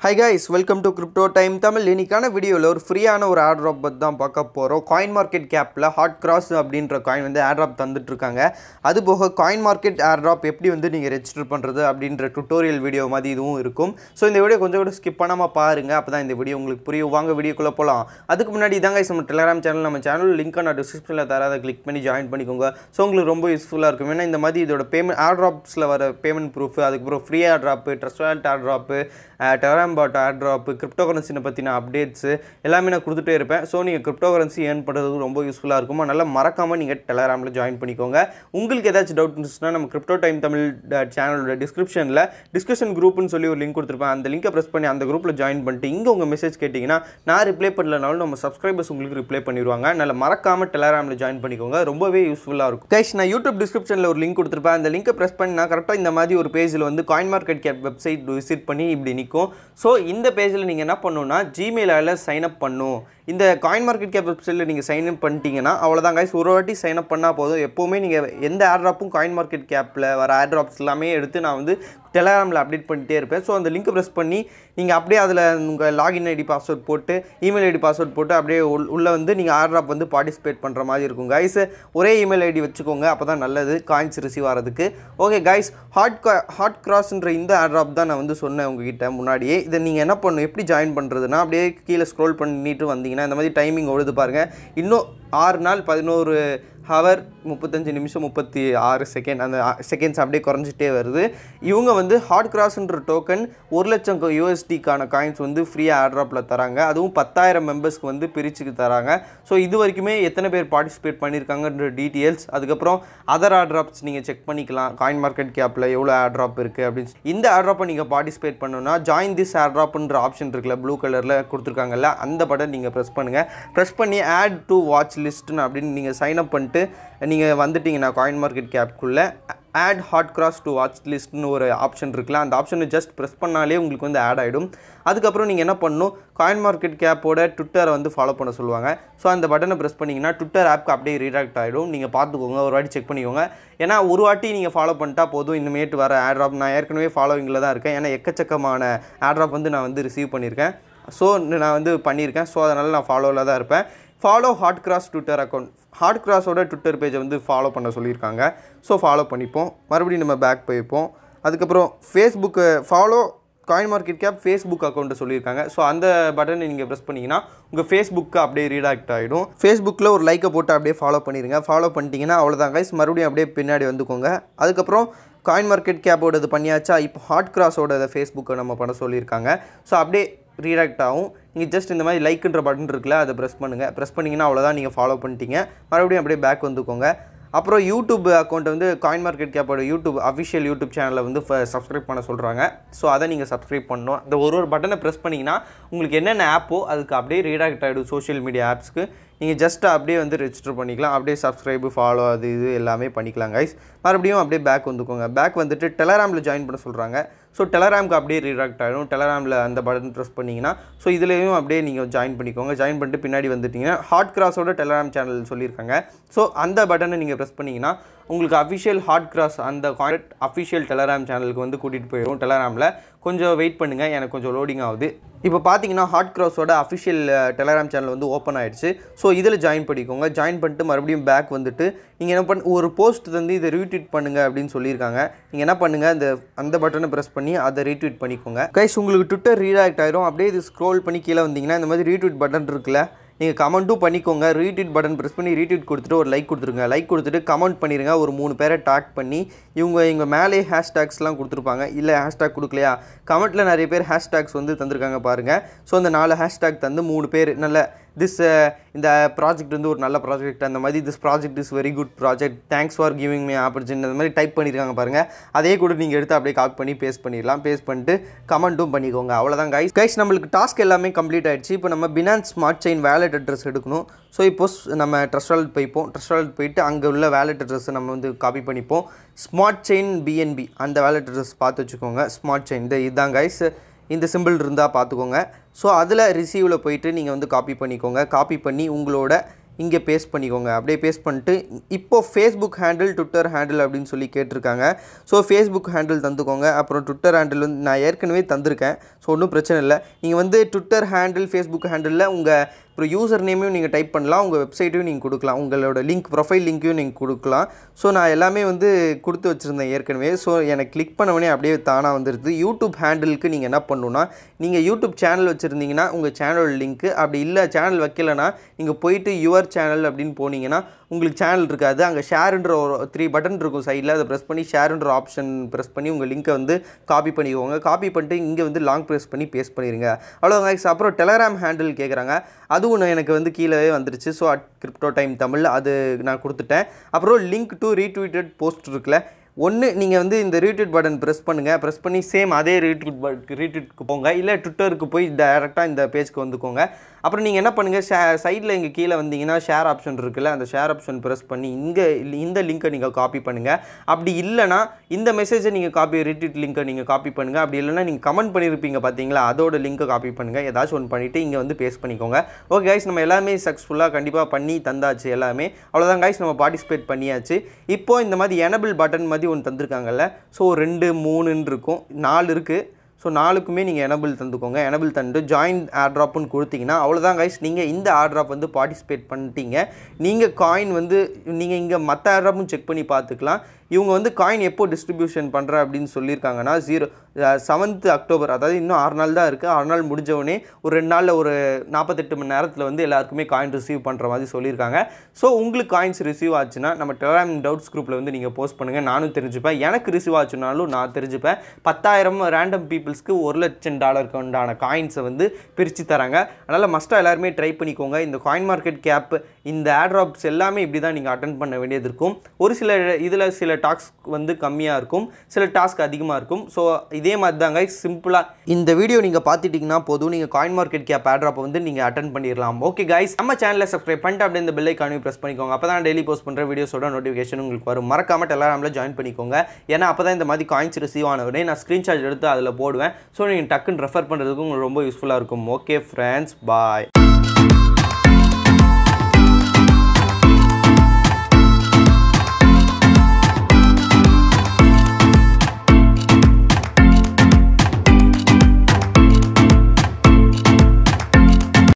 High guys welcome to Crypto Time Tamil இன்னைக்கான வீடியோவில் ஒரு ஃப்ரீயான ஒரு ஆட்ராப் பற்றி தான் பார்க்க போகிறோம் காயின் மார்க்கெட் கேப்பில் ஹாட் கிராஸ் அப்படின்ற காயின் வந்து ஆட்ராப் தந்துட்டுருக்காங்க அது போக காயின் மார்க்கெட் ஆட்ராப் எப்படி வந்து நீங்கள் ரெஜிஸ்டர் பண்ணுறது அப்படின்ற டுட்டோரியல் வீடியோ மாதிரி இதுவும் இருக்கும் ஸோ இந்த வீடியோ கொஞ்சம் கூட ஸ்கிப் பண்ணாமல் பாருங்கள் அப்போ தான் இந்த வீடியோ உங்களுக்கு புரியும் வாங்க வீடியோக்குள்ளே போகலாம் அதுக்கு முன்னாடி இதாங்க guys நம்ம டெலிகிராம் சேனல் நம்ம சேனல் லிங்க் நான் டிஸ்கிரிப்ஷனில் தர அதை கிளிக் பண்ணி ஜாயின் பண்ணிக்கோங்க ஸோ உங்களுக்கு ரொம்ப யூஸ்ஃபுல்லாக இருக்கும் ஏன்னா இந்த மாதிரி இதோட பேமெண்ட் ஆட்ராப்ஸில் வர பேமெண்ட் ப்ரூஃப் அதுக்கப்புறம் free airdrop trust world airdrop டெராம் பாட் ஆட்ராப்பு கிரிப்டோ கரன்சினை பற்றின அப்டேட்ஸு எல்லாமே நான் கொடுத்துட்டே இருப்பேன் ஸோ நீங்கள் கிரிப்டோ கரன்சி ஏர்ன் பண்ணுறதுக்கு ரொம்ப யூஸ்ஃபுல்லாக இருக்கும் அதனால் மறக்காமல் நீங்கள் டெலகிராமில் ஜாயின் பண்ணிக்கோங்க உங்களுக்கு ஏதாச்சும் டவுட் இருந்துச்சுன்னா நம்ம கிரிப்டோ டைம் தமிழ் சேனலோட டிஸ்கிரிப்ஷனில் டிஸ்கஷன் குரூப்னு சொல்லி ஒரு லிங்க் கொடுத்துருப்பேன் அந்த லிங்கை ப்ரெஸ் பண்ணி அந்த குரூப்பில் ஜாயின் பண்ணிட்டு இங்கே உங்கள் மெசேஜ் கேட்டிங்கன்னா நான் ரிப்ளை பண்ணலனாலும் நம்ம சப்ஸ்கிரைபர்ஸ் உங்களுக்கு ரிப்ளை பண்ணிடுவாங்க அதனால் மறக்காமல் டெலகிராமில் ஜாயின் பண்ணிக்கோங்க ரொம்பவே யூஸ்ஃபுல்லாக இருக்கும் கைஸ் நான் யூடியூப் டிஸ்கிரிப்ஷனில் ஒரு லிங்க் கொடுத்துருப்பேன் அந்த லிங்கை ப்ரெஸ் பண்ணி நான் கரெக்டாக இந்த மாதிரி ஒரு பேஜில் வந்து coin market cap website visit பண்ணி இப்படி நிற்கும் ஸோ இந்த பேஜில் நீங்கள் என்ன பண்ணணும்னா ஜிமெயிலால் சைன் அப் பண்ணும் இந்த காயின் மார்க்கெட் கேப் வெப்சைட்டில் நீங்கள் சைன் அப் பண்ணிட்டீங்கன்னா அவ்வளோதான் கைஸ் ஒரு வாட்டி சைன் அப் பண்ணால் போதும் எப்போவுமே நீங்கள் எந்த ஆட்ராப்பும் காயின் மார்க்கெட் கேப்பில் வர ஆட்ராப்ஸ் எல்லாமே எடுத்து நான் வந்து டெலகிராமில் அப்டேட் பண்ணிட்டே இருப்பேன் ஸோ அந்த லிங்க் ப்ரெஸ் பண்ணி நீங்கள் அப்படியே அதில் உங்கள் லாகின் ஐடி பாஸ்வேர்ட் போட்டு இமெயில் ஐடி பாஸ்வேர்ட் போட்டு அப்படியே உள் உள்ளே வந்து நீங்கள் ஆட்ராப் வந்து பார்ட்டிசிபேட் பண்ணுற மாதிரி இருக்கும் கைஸ் ஒரே இமெயில் ஐடி வச்சுக்கோங்க அப்போ தான் நல்லது காயின்ஸ் ரிசீவ் ஆகிறதுக்கு ஓகே கைஸ் ஹாட் ஹாட் கிராஸ்ன்ற இந்த ஆட்ராப் தான் நான் வந்து சொன்னேன் உங்ககிட்ட முன்னாடியே இதை நீங்கள் என்ன பண்ணணும் எப்படி ஜாயின் பண்ணுறதுனா அப்படியே கீழே ஸ்க்ரோல் பண்ணிட்டு வந்தீங்கன்னா இந்த மாதிரி டைமிங் ஓடுது பாருங்கள் இன்னும் ஆறு நாள் பதினோரு ஹவர் முப்பத்தஞ்சு நிமிஷம் முப்பத்தி ஆறு செகண்ட் அந்த செகண்ட்ஸ் அப்படியே குறைஞ்சிட்டே வருது இவங்க வந்து ஹாட் கிராஸ்ன்ற டோக்கன் ஒரு லட்சம் யூஎஸ்டிக்கான காயின்ஸ் வந்து ஃப்ரீயாக ஆட்ராப்பில் தராங்க அதுவும் பத்தாயிரம் மெம்பர்ஸ்க்கு வந்து பிரிச்சுக்கு தராங்க ஸோ இது வரைக்குமே எத்தனை பேர் பார்ட்டிசிபேட் பண்ணியிருக்காங்கன்ற டீட்டெயில்ஸ் அதுக்கப்புறம் அதர் ஆட்ராப்ஸ் நீங்கள் செக் பண்ணிக்கலாம் காயின் மார்க்கெட் கேப்பில் எவ்வளோ ஆட்ராப் இருக்குது அப்படின்னு சொல்லி. இந்த ஆட்ராப்பை நீங்கள் பார்ட்டிசிபேட் பண்ணணும்னா ஜாயின் திஸ் ஆட்ராப்ன்ற ஆப்ஷன் இருக்குல்ல ப்ளூ கலரில் கொடுத்துருக்காங்கல்ல அந்த பட்டன் நீங்கள் ப்ரெஸ் பண்ணுங்கள் ப்ரெஸ் பண்ணி ஆட் டு வாட்ச் லிஸ்ட்னு அப்படின்னு நீங்கள் சைன் அப் பண்ணிட்டு நீங்கள் வந்துட்டீங்கன்னா காயின் மார்க்கெட் கேப்குள்ளே add Hot Cross to watch லிஸ்ட்னு ஒரு ஆப்ஷன் இருக்குல்ல அந்த ஆப்ஷனை ஜஸ்ட் ப்ரெஸ் பண்ணாலே உங்களுக்கு வந்து ஆட் ஆகிடும் அதுக்கப்புறம் நீங்கள் என்ன பண்ணணும் காயின் மார்க்கெட் கேப்போட ட்விட்டரை வந்து ஃபாலோ பண்ண சொல்லுவாங்க ஸோ அந்த பட்டனை ப்ரெஸ் பண்ணிங்கன்னா ட்விட்டர் ஆப்க்கு அப்படியே ரீடாக்ட் ஆகிடும் நீங்கள் பார்த்துக்கோங்க ஒரு வாட்டி செக் பண்ணிக்கோங்க ஏன்னா ஒரு வாட்டி நீங்கள் ஃபாலோ பண்ணிட்டா போதும் இனிமேட்டு வர ஆட்ராப் நான் ஏற்கனவே ஃபாலோவிங்கில் தான் இருக்கேன் ஏன்னா எக்கச்சக்கமான ஆட்ராப் வந்து நான் வந்து ரிசீவ் பண்ணியிருக்கேன் ஸோ நான் வந்து பண்ணியிருக்கேன் ஸோ அதனால் நான் ஃபாலோவில் தான் இருப்பேன் follow Hot Cross Twitter account hot கிராஸோட ட்விட்டர் பேஜை வந்து ஃபாலோ பண்ண சொல்லியிருக்காங்க ஸோ ஃபாலோ பண்ணிப்போம் மறுபடியும் நம்ம பேக் போய்ப்போம் அதுக்கப்புறம் Facebook follow coin market cap Facebook அக்கௌண்ட்டை சொல்லியிருக்காங்க ஸோ அந்த பட்டனை நீங்கள் ப்ரெஸ் பண்ணிங்கன்னா உங்கள் ஃபேஸ்புக்கு அப்படியே ரீடாக்ட் ஆகிடும் ஃபேஸ்புக்கில் ஒரு லைக்கை போட்டு அப்படியே ஃபாலோ பண்ணிடுங்க ஃபாலோ பண்ணிட்டீங்கன்னா அவ்வளோதான் கைஸ் மறுபடியும் அப்படியே பின்னாடி வந்துக்கோங்க அதுக்கப்புறம் காயின் மார்க்கெட் கேப்போட இது பண்ணியாச்சா இப்போ ஹாட் கிராஸோட ஃபேஸ்புக்கை நம்ம பண்ண சொல்லியிருக்காங்க ஸோ அப்படியே ரீடாக்ட் ஆகும் நீங்கள் ஜஸ்ட் இந்த மாதிரி லைக்குன்ற பட்டன் இருக்குல்ல அதை ப்ரெஸ் பண்ணுங்கள் ப்ரெஸ் பண்ணிங்கன்னா அவ்வளோதான் நீங்கள் ஃபாலோ பண்ணிட்டீங்க மறுபடியும் அப்படியே பேக் வந்துக்கோங்க அப்புறம் யூடியூப் அக்கௌண்ட் வந்து காயின் மார்க்கெட் கேப்போட யூடியூப் அஃபிஷியல் யூடியூப் சேனலை வந்து சப்ஸ்கிரைப் பண்ண சொல்கிறாங்க ஸோ அதை நீங்கள் சப்ஸ்கிரைப் பண்ணணும் அந்த ஒரு ஒரு பட்டனை ப்ரெஸ் பண்ணிங்கன்னா உங்களுக்கு என்னென்ன ஆப்போ அதுக்கு அப்படியே ரீடாக்ட் ஆகிடும் சோஷியல் மீடியா ஆப்ஸ்க்கு நீங்கள் ஜஸ்ட் அப்படியே வந்து ரெஜிஸ்டர் பண்ணிக்கலாம் அப்படியே சப்ஸ்கிரைபு ஃபாலோ அது இது எல்லாமே பண்ணிக்கலாம் கைஸ் மறுபடியும் அப்படியே பேக் வந்துக்கோங்க பேக் வந்துட்டு டெலகிராமில் ஜாயின் பண்ண சொல்கிறாங்க ஸோ டெலகிராமுக்கு அப்படியே ரீடாக்ட் ஆகிடும் டெலகிராமில் அந்த பட்டன் ப்ரெஸ் பண்ணிங்கன்னா ஸோ இதுலேயும் அப்படியே நீங்கள் ஜாயின் பண்ணிக்கோங்க ஜாயின் பண்ணிட்டு பின்னாடி வந்துட்டிங்கன்னா ஹாட் கிராஸோட டெலகிராம் சேனல் சொல்லியிருக்காங்க ஸோ அந்த பட்டனை நீங்கள் ப்ரெஸ் பண்ணிங்கன்னா உங்களுக்கு அஃபிஷியல் ஹாட் கிராஸ் அந்த கான்டெக்ட் அஃபிஷியல் டெலகிராம் சேனலுக்கு வந்து கூட்டிகிட்டு போயிடும் டெலகிராமில் கொஞ்சம் வெயிட் பண்ணுங்கள் எனக்கு கொஞ்சம் லோடிங் ஆகுது இப்போ பார்த்தீங்கன்னா ஹாட் கிராஸோட அஃபிஷியல் டெலகிராம் சேனல் வந்து ஓப்பன் ஆயிடுச்சு ஸோ இதில் ஜாயின் பண்ணிக்கோங்க ஜாயின் பண்ணிட்டு மறுபடியும் பேக் வந்துட்டு நீங்கள் என்ன பண்ண ஒரு போஸ்ட் வந்து இதை ரீட்வீட் பண்ணுங்கள் அப்படின்னு சொல்லியிருக்காங்க நீங்கள் என்ன பண்ணுங்கள் அந்த அந்த பட்டனை ப்ரெஸ் பண்ணி அதை ரீட்வீட் பண்ணிக்கோங்க கைஸ் உங்களுக்கு ட்விட்டர் ரீடாக்ட் ஆயிரும் அப்படியே இது ஸ்க்ரோல் பண்ணி கீழே வந்தீங்கன்னா இந்த மாதிரி ரீட்வீட் பட்டன் இருக்குல்ல நீங்கள் கமெண்ட்டும் பண்ணிக்கோங்க ரீட்வீட் பட்டன் ப்ரெஸ் பண்ணி ரீட்வீட் கொடுத்துட்டு ஒரு லைக் கொடுத்துருங்க லைக் கொடுத்துட்டு கமெண்ட் பண்ணிடுங்க ஒரு மூணு பேரை டேக் பண்ணி இவங்க இங்கே மேலே ஹேஷ்டேக்ஸ்லாம் கொடுத்துருப்பாங்க இல்லை ஹேஷ்டேக் கொடுக்கலையா கமெண்ட்டில் நிறைய பேர் ஹேஷ்டேக்ஸ் வந்து தந்திருக்காங்க பாருங்கள் ஸோ அந்த நாலு ஹேஷ்டேக் தந்து மூணு பேர் நல்ல திஸ் இந்த ப்ராஜெக்ட் வந்து ஒரு நல்ல ப்ராஜெக்ட் அந்த மாதிரி this project is very good project thanks for giving me opportunity அந்த மாதிரி டைப் பண்ணியிருக்காங்க பாருங்கள் அதே கூட நீங்கள் எடுத்து அப்படியே காப்பி பண்ணி பேஸ்ட் பண்ணிடலாம் பேஸ்ட் பண்ணிட்டு கமெண்ட்டும் பண்ணிக்கோங்க அவ்வளோதான் கைஸ் கைஸ் நம்மளுக்கு டாஸ்க் எல்லாமே கம்ப்ளீட் ஆயிடுச்சு இப்போ நம்ம Binance Smart Chain wallet address எடுக்கணும் ஸோ இப்போ நம்ம ட்ரஸ்ட் வாலெட் போய்ப்போம் ட்ரஸ்ட் வாலெட் போயிட்டு அங்கே உள்ள வேலட் அட்ரஸை நம்ம வந்து காப்பி பண்ணிப்போம் ஸ்மார்ட் செயின் பிஎன்பி அந்த வேலட் அட்ரஸ் பார்த்து வச்சுக்கோங்க ஸ்மார்ட் செயின் இந்த இதுதான் கைஸ் இந்த சிம்பிள் இருந்தால் பார்த்துக்கோங்க ஸோ அதில் ரிசீவில் போயிட்டு நீங்கள் வந்து காப்பி பண்ணிக்கோங்க காப்பி பண்ணி உங்களோட இங்கே பேஸ்ட் பண்ணிக்கோங்க அப்படியே பேஸ்ட் பண்ணிட்டு இப்போ ஃபேஸ்புக் ஹேண்டில் ட்விட்டர் ஹேண்டில் அப்படின்னு சொல்லி கேட்டிருக்காங்க ஸோ ஃபேஸ்புக் ஹேண்டில் தந்துக்கோங்க அப்புறம் ட்விட்டர் ஹேண்டில் வந்து நான் ஏற்கனவே தந்திருக்கேன் ஸோ ஒன்றும் பிரச்சனை இல்லை நீங்கள் வந்து ட்விட்டர் ஹேண்டில் ஃபேஸ்புக் ஹேண்டிலில் உங்கள் அப்புறம் யூசர் நேமையும் நீங்கள் டைப் பண்ணலாம் உங்கள் வெப்சைட்டையும் நீங்கள் கொடுக்கலாம் உங்களோட லிங்க் ப்ரொஃபைல் லிங்க்கையும் நீங்கள் கொடுக்கலாம் ஸோ நான் எல்லாமே வந்து கொடுத்து வச்சுருந்தேன் ஏற்கனவே ஸோ எனக்கு கிளிக் பண்ணவொடனே அப்படியே தானாக வந்துடுது யூடியூப் ஹேண்டிலுக்கு நீங்கள் என்ன பண்ணணுன்னா நீங்கள் யூடியூப் சேனல் வச்சுருந்தீங்கன்னா உங்கள் சேனலோட லிங்க்கு அப்படி இல்லை சேனல் வைக்கலைன்னா நீங்கள் போயிட்டு யுவர் சேனல் அப்படின்னு போனீங்கன்னா உங்களுக்கு சேனல் இருக்காது அங்கே ஷேருன்ற ஒரு த்ரீ பட்டன் இருக்கும் சைடில் அதை ப்ரெஸ் பண்ணி ஷேருன்ற ஆப்ஷன் ப்ரெஸ் பண்ணி உங்கள் லிங்க்கை வந்து காப்பி பண்ணிக்கோங்க காப்பி பண்ணிட்டு இங்கே வந்து லாங் ப்ரெஸ் பண்ணி பேஸ்ட் பண்ணிடுங்க அவ்வளோதான் guys. அப்புறம் டெலகிராம் ஹேண்டில் கேட்குறாங்க அதுவும் நான் எனக்கு வந்து கீழே வந்துருச்சு so at Crypto Time Tamil அது நான் கொடுத்துட்டேன் அப்புறம் லிங்க் டு ரீட்வீட்டட் போஸ்ட் இருக்குல்ல ஒன்று நீங்கள் வந்து இந்த ரீட்வீட் பட்டன் ப்ரெஸ் பண்ணுங்கள் ப்ரெஸ் பண்ணி சேம் அதே ரீட்வீட் பட் ரீட்வீட்க்கு போங்க இல்லை ட்விட்டருக்கு போய் டேரெக்டாக இந்த பேஜ்க்கு வந்துக்கோங்க அப்புறம் நீங்கள் என்ன பண்ணுங்கள் ஷே சைடில் இங்கே கீழே வந்தீங்கன்னா ஷேர் ஆப்ஷன் இருக்குல்ல அந்த ஷேர் ஆப்ஷன் ப்ரெஸ் பண்ணி இங்கே இந்த லிங்க்கை நீங்கள் காப்பி பண்ணுங்கள் அப்படி இல்லைனா இந்த மெசேஜை நீங்கள் காப்பி ரீட்வீட் லிங்க்கை நீங்கள் காப்பி பண்ணுங்கள் அப்படி இல்லைனா நீங்கள் கமெண்ட் பண்ணியிருப்பீங்க பார்த்தீங்களா அதோட லிங்க்கை காப்பி பண்ணுங்கள் ஏதாச்சும் ஒன்று பண்ணிவிட்டு இங்கே வந்து பேஸ்ட் பண்ணிக்கோங்க ஓகே கைஸ் நம்ம எல்லாமே சக்ஸஸ்ஃபுல்லாக கண்டிப்பாக பண்ணி தந்தாச்சு எல்லாமே அவ்வளோதான் கைஸ் நம்ம பார்ட்டிசிபேட் பண்ணியாச்சு இப்போ இந்த மாதிரி எனபிள் பட்டன் மாதிரி ஒன்று தந்திருக்காங்கல்ல ஸோ ரெண்டு மூணுன்னு இருக்கும் நாலு இருக்குது ஸோ நாலுக்குமே நீங்கள் எனபிள் தந்துக்கோங்க எனபிள் தந்து ஜாயின் ஏர்ட்ராப்னு கொடுத்தீங்கன்னா அவ்வளோதான் கைஸ் நீங்கள் இந்த ஏர்ட்ராப் வந்து பார்ட்டிசிபேட் பண்ணிட்டீங்க நீங்கள் காயின் வந்து நீங்கள் இங்கே மற்ற ஏர்ட்ராப்பும் செக் பண்ணி பார்த்துக்கலாம் இவங்க வந்து காயின் எப்போ டிஸ்ட்ரிபியூஷன் பண்ணுற அப்படின்னு சொல்லியிருக்காங்கன்னா ஜீரோ செவன்த் அக்டோபர் அதாவது இன்னும் ஆறு நாள் தான் இருக்குது ஆறு நாள் முடிஞ்சவொடனே ஒரு ரெண்டு நாளில் ஒரு நாற்பத்தெட்டு மணி நேரத்தில் வந்து எல்லாருக்குமே காயின் ரிசீவ் பண்ணுற மாதிரி சொல்லியிருக்காங்க ஸோ உங்களுக்கு காயின்ஸ் ரிசீவ் ஆச்சுன்னா நம்ம டெலிகிராம் டவுட்ஸ் குரூப்பில் வந்து நீங்கள் போஸ்ட் பண்ணுங்கள் நானும் தெரிஞ்சுப்பேன் எனக்கு ரிசீவ் ஆச்சுனாலும் நான் தெரிஞ்சுப்பேன் பத்தாயிரம் ரேண்டம் பீப்புள்ஸ்க்கு ஒரு லட்சம் டாலருக்கு உண்டான காயின்ஸை வந்து பிரித்து தராங்க அதனால் மஸ்ட்டாக எல்லாருமே ட்ரை பண்ணிக்கோங்க இந்த காயின் மார்க்கெட் கேப் இந்த ஏர்ட்ராப்ஸ் எல்லாமே இப்படி தான் நீங்கள் அட்டன் பண்ண வேண்டியது இருக்கும் ஒரு சில இதில் சில டாஸ்க் வந்து கம்மியாக இருக்கும் சில டாஸ்க் அதிகமாக இருக்கும் ஸோ இதே மாதிரி தாங்க சிம்பிளாக இந்த வீடியோ நீங்கள் பார்த்துட்டிங்கன்னா போதும் நீங்கள் காயின் மார்க்கெட் கேப் ஏர்ட்ராப் வந்து நீங்கள் அட்டன் பண்ணிடலாம் ஓகே கைஸ் நம்ம சேனலை சப்ஸ்கிரைப் பண்ணிட்டு அப்படியே இந்த பெல்லை காணி ப்ரெஸ் பண்ணிக்கோங்க அப்போ தான் டெய்லி போஸ்ட் பண்ணுற வீடியோஸோட நோட்டிஃபிகேஷன் உங்களுக்கு வரும் மறக்காம டெலாராமில் ஜாயின் பண்ணிக்கோங்க ஏன்னா அப்போ தான் இந்த மாதிரி காயின்ஸ் ரிசீவ் ஆன உடனே நான் ஸ்க்ரீன்ஷாட் எடுத்து அதில் போடுவேன் ஸோ நீங்கள் டக்குன்னு ரெஃபர் பண்ணுறதுக்கு உங்களுக்கு ரொம்ப யூஸ்ஃபுல்லாக இருக்கும் ஓகே ஃப்ரெண்ட்ஸ் பாய்